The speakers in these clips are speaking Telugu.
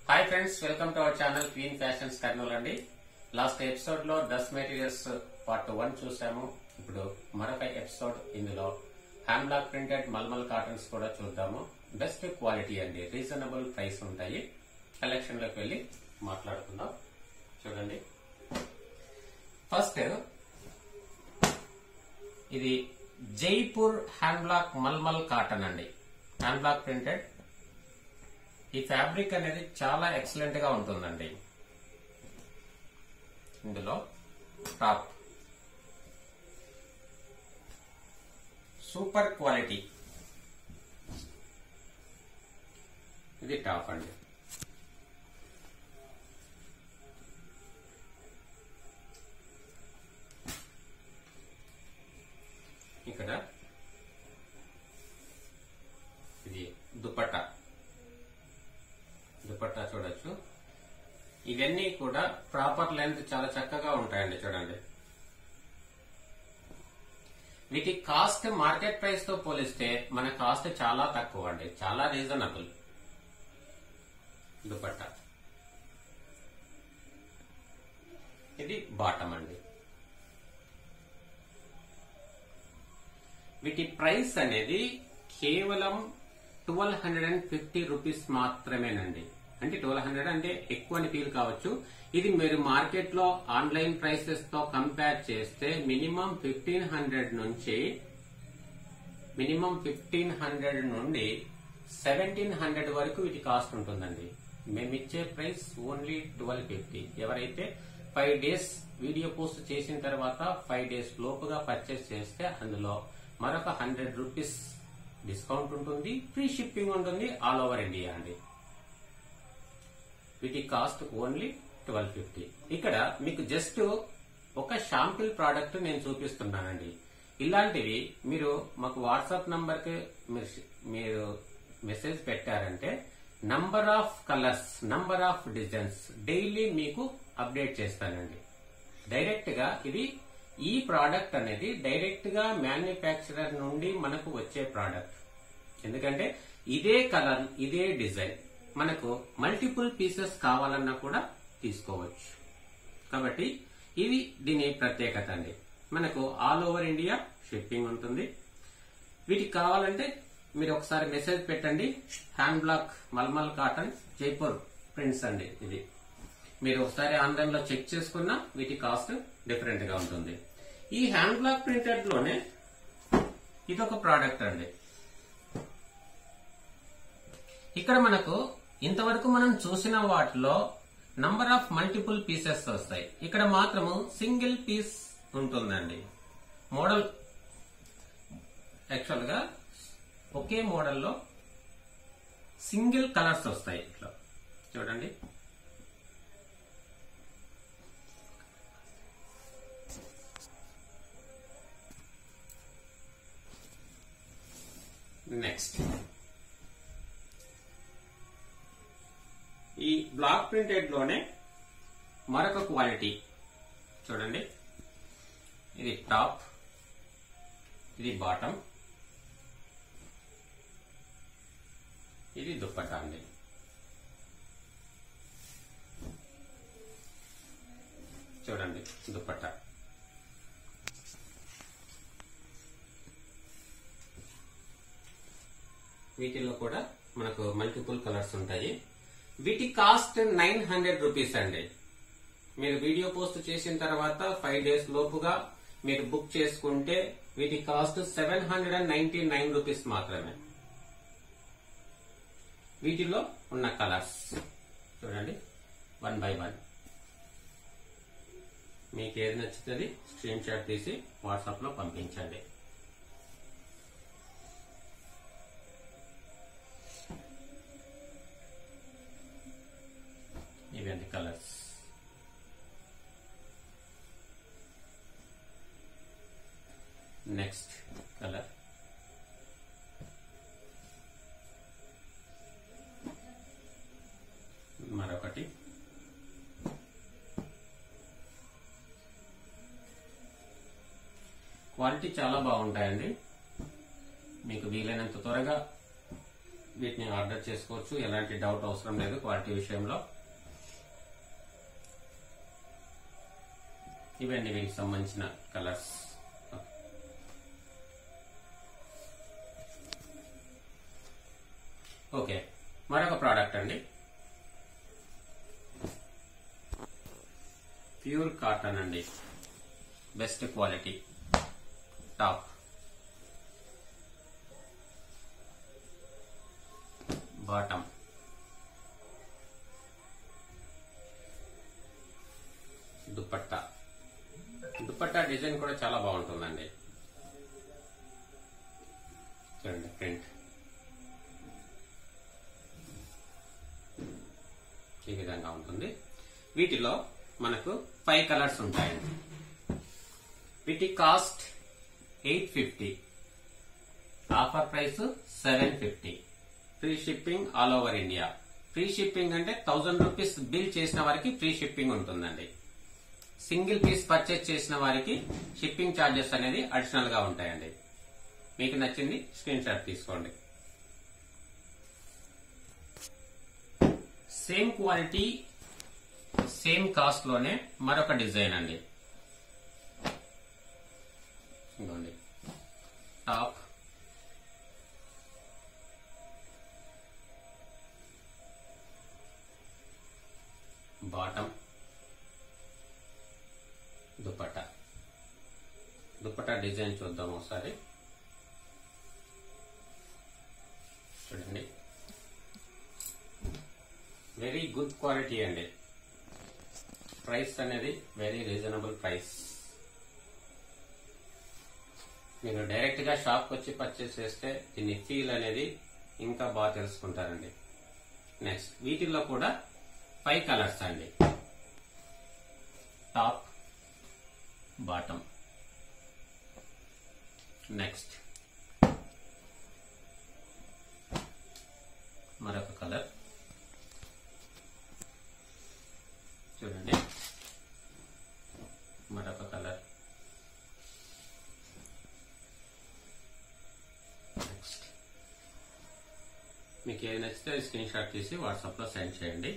hi friends welcome to our channel queen fashions Kurnool అండి లాస్ట్ ఎపిసోడ్ లో డ్రెస్ మెటీరియల్స్ పార్ట్ వన్ చూసాము ఇప్పుడు మరొక ఎపిసోడ్ ఇందులో hand block printed mulmul cottons కూడా చూద్దాము బెస్ట్ క్వాలిటీ అండి రీజనబుల్ ప్రైస్ ఉంటాయి కలెక్షన్ లోకి వెళ్ళి మాట్లాడుకుందాం చూడండి ఫస్ట్ ఇది Jaipur hand block mulmul cotton అండి హ్యాండ్ బ్లాక్ ప్రింటెడ్ ఈ ఫ్యాబ్రిక్ అనేది చాలా ఎక్సలెంట్ గా ఉంటుందండి ఇందులో టాప్ సూపర్ క్వాలిటీ ఇది టాప్ అండి ఇక్కడ ఇది దుపట్టా దుపట్టా చూడొచ్చు ఇవన్నీ కూడా ప్రాపర్ లెంత్ చాలా చక్కగా ఉంటాయండి చూడండి వీటి కాస్ట్ మార్కెట్ ప్రైస్ తో పోలిస్తే మన కాస్ట్ చాలా తక్కువ అండి చాలా రీజనబుల్ దుపట్టా ఇది బాటం అండి వీటి ప్రైస్ అనేది కేవలం twelve hundred and fifty rupees మాత్రమేనండి అంటే ట్వెల్వ్ హండ్రెడ్ అంటే ఎక్కువ అని ఫీల్ కావచ్చు ఇది మీరు మార్కెట్ లో ఆన్లైన్ ప్రైసెస్ తో కంపేర్ చేస్తే మినిమం ఫిఫ్టీన్ హండ్రెడ్ నుంచి మినిమం ఫిఫ్టీన్ హండ్రెడ్ నుండి సెవెంటీన్ హండ్రెడ్ వరకు వీటి కాస్ట్ ఉంటుందండి మేము ఇచ్చే ప్రైస్ ఓన్లీ ట్వెల్వ్ ఫిఫ్టీ ఎవరైతే ఫైవ్ డేస్ వీడియో పోస్ట్ చేసిన తర్వాత ఫైవ్ డేస్ లోపుగా పర్చేస్ చేస్తే అందులో మరొక హండ్రెడ్ రూపీస్ డిస్కౌంట్ ఉంటుంది ఫ్రీ షిప్పింగ్ ఉంటుంది ఆల్ ఓవర్ ఇండియా అండి వీటి కాస్ట్ ఓన్లీ ట్వెల్వ్ ఫిఫ్టీ ఇక్కడ మీకు జస్ట్ ఒక షాంపిల్ ప్రోడక్ట్ నేను చూపిస్తున్నానండి ఇలాంటివి మీరు మాకు వాట్సాప్ నంబర్ కి మీరు- మీరు మెసేజ్ పెట్టారంటే number of colours number of designs daily మీకు అప్డేట్ చేస్తానండి డైరెక్ట్ గా ఇది ఈ ప్రోడక్ట్ అనేది డైరెక్ట్ గా మ్యానుఫ్యాక్చరర్ నుండి మనకు వచ్చే ప్రోడక్ట్ ఎందుకంటే ఇదే కలర్ ఇదే డిజైన్ మనకు మల్టిపుల్ పీసెస్ కావాలన్నా కూడా తీసుకోవచ్చు కాబట్టి ఇది దీని ప్రత్యేకత అండి మనకు ఆల్ ఓవర్ ఇండియా షిప్పింగ్ ఉంటుంది వీటికి కావాలంటే మీరు ఒకసారి మెసేజ్ పెట్టండి hand block mulmul cotton Jaipur prints అండి ఇది మీరు ఒకసారి ఆన్లైన్ లో చెక్ చేసుకున్నా వీటి కాస్ట్ డిఫరెంట్ గా ఉంటుంది ఈ హ్యాండ్ బ్లాక్ ప్రింటెడ్ లోనే ఇదొక ప్రోడక్ట్ అండి ఇక్కడ మనకు ఇంతవరకు మనం చూసిన వాటిలో నంబర్ ఆఫ్ మల్టిపుల్ పీసెస్ వస్తాయి ఇక్కడ మాత్రము సింగిల్ పీస్ ఉంటుందండి మోడల్ యాక్చువల్ గా ఒకే మోడల్లో సింగిల్ కలర్స్ వస్తాయి ఇట్లా చూడండి నెక్స్ట్ ఈ బ్లాక్ ప్రింటెడ్ లోనే మరొక క్వాలిటీ చూడండి ఇది టాప్ ఇది బాటం ఇది దుప్పట్టా అండి చూడండి దుప్పట్టా వీటిలో కూడా మనకు మల్టిపుల్ కలర్స్ ఉంటాయి వీటి కాస్ట్ నైన్ హండ్రెడ్ రూపీస్ అండి మీరు వీడియో పోస్ట్ చేసిన తర్వాత ఫైవ్ డేస్ లోపుగా మీరు బుక్ చేసుకుంటే వీటి cost seven hundred and ninety nine rupees మాత్రమే వీటిలో ఉన్న కలర్స్ చూడండి వన్ బై వన్ మీకు ఏది నచ్చుతుంది స్క్రీన్ షాట్ తీసి వాట్సాప్ లో పంపించండి ఇవన్నీ కలర్స్ నెక్స్ట్ కలర్ మరొకటి క్వాలిటీ చాలా బాగుంటాయండి మీకు వీలైనంత త్వరగా వీటిని ఆర్డర్ చేసుకోవచ్చు ఎలాంటి డౌట్ అవసరం లేదు క్వాలిటీ విషయంలో ఇవన్నీ వీటికి సంబంధించిన కలర్స్ ఓకే మరొక ప్రోడక్ట్ అండి ప్యూర్ కాటన్ అండి best quality top bottom dupatta dupatta design కూడా చాలా బాగుంటుందండి చూడండి ప్రింట్ ఈ విధంగా ఉంటుంది వీటిలో మనకు ఫైవ్ కలర్స్ ఉంటాయండి వీటి cost eight fifty offer price seven fifty free shipping all over India free shipping అంటే థౌజండ్ రూపీస్ బిల్ చేసిన వారికి ఫ్రీ షిప్పింగ్ ఉంటుందండి సింగిల్ పీస్ పర్చేస్ చేసిన వారికి షిప్పింగ్ ఛార్జెస్ అనేది అడిషనల్ గా ఉంటాయండి మీకు నచ్చింది స్క్రీన్ షాట్ తీసుకోండి సేమ్ క్వాలిటీ సేమ్ కాస్ట్ లోనే మరొక డిజైన్ అండి ఇదిగోండి top bottom dupatta dupatta design చూద్దాం ఒకసారి చూడండి వెరీ గుడ్ క్వాలిటీ అండి ప్రైస్ అనేది వెరీ రీజనబుల్ ప్రైస్ మీరు డైరెక్ట్ గా షాప్ వచ్చి పర్చేస్ చేస్తే దీని ఫీల్ అనేది ఇంకా బాగా తెలుసుకుంటారండి నెక్స్ట్ వీటిల్లో కూడా ఫైవ్ కలర్స్ అండి టాప్ బాటమ్ నెక్స్ట్ మరొక కలర్ చూడండి మరొక కలర్ నెక్స్ట్ మీకు ఏది నచ్చితే స్క్రీన్ షాట్ తీసి వాట్సాప్ లో సెండ్ చేయండి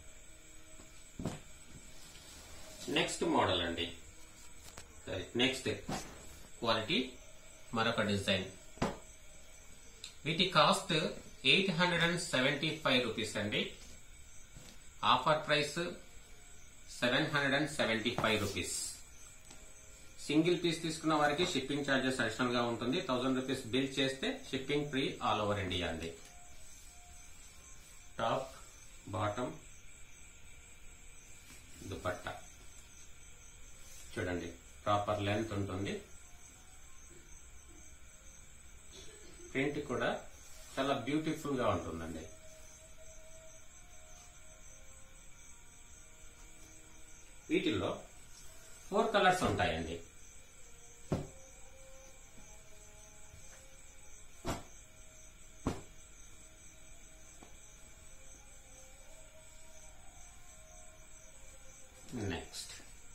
నెక్స్ట్ మోడల్ అండి సరే నెక్స్ట్ క్వాలిటీ మరొక డిజైన్ వీటి cost eight hundred and seventy five rupees అండి offer price seven hundred and seventy five rupees single piece తీసుకున్న వారికి షిప్పింగ్ ఛార్జెస్ అడిషనల్ గా ఉంటుంది థౌసండ్ రూపీస్ బిల్ చేస్తే shipping free all over India అండి టాప్ బాటమ్ దుపట్టా చూడండి ప్రాపర్ లెంత్ ఉంటుంది ప్రింట్ కూడా చాలా బ్యూటిఫుల్ గా ఉంటుందండి వీటిల్లో ఫోర్ కలర్స్ ఉంటాయండి నెక్స్ట్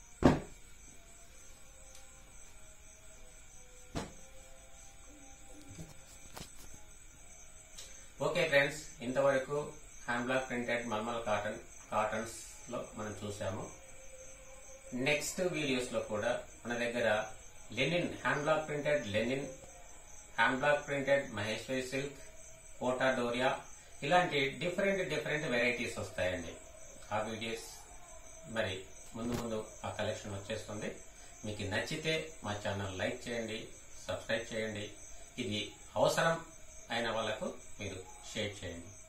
ఓకే ఫ్రెండ్స్ ఇంతవరకు hand block printed mulmul cotton cottons లో మనం చూసాము నెక్స్ట్ వీడియోస్ లో కూడా మన దగ్గర linen hand block printed linen hand block printed Maheshwari silk Kota Doria ఇలాంటి డిఫరెంట్ డిఫరెంట్ వెరైటీస్ వస్తాయండి ఆ వీడియోస్ మరి ముందు ముందు ఆ కలెక్షన్ వచ్చేస్తుంది మీకు నచ్చితే మా ఛానల్ లైక్ చేయండి సబ్స్క్రైబ్ చేయండి ఇది అవసరం అయిన వాళ్ళకు మీరు షేర్ చేయండి